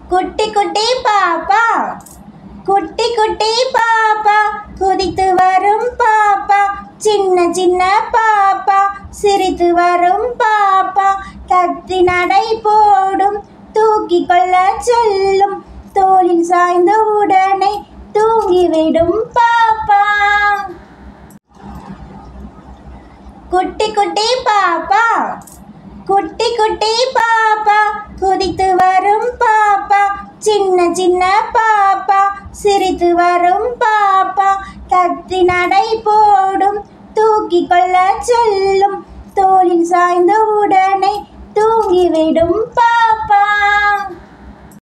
குட்டி குட்டி பாப்பா குட்டி குட்டி பாப்பா குதித்து வரும் பாப்பா சின்ன சின்ன பாப்பா சிரித்து வரும் பாப்பா கத்தி நடை போடும் தூக்கி கொள்ள செல்லும் தோளில் சாய்ந்த உடனே தூங்கிவிடும் பாப்பா குட்டி குட்டி பாப்பா குட்டி குட்டி பாப்பா குதித்து வரும் பாப்பா சின்ன சின்ன பாப்பா சிரித்து வரும் பாப்பா கத்தி நடை போடும் தூக்கி கொள்ள செல்லும் தோளில் சாய்ந்த உடனே தூங்கிவிடும் பாப்பா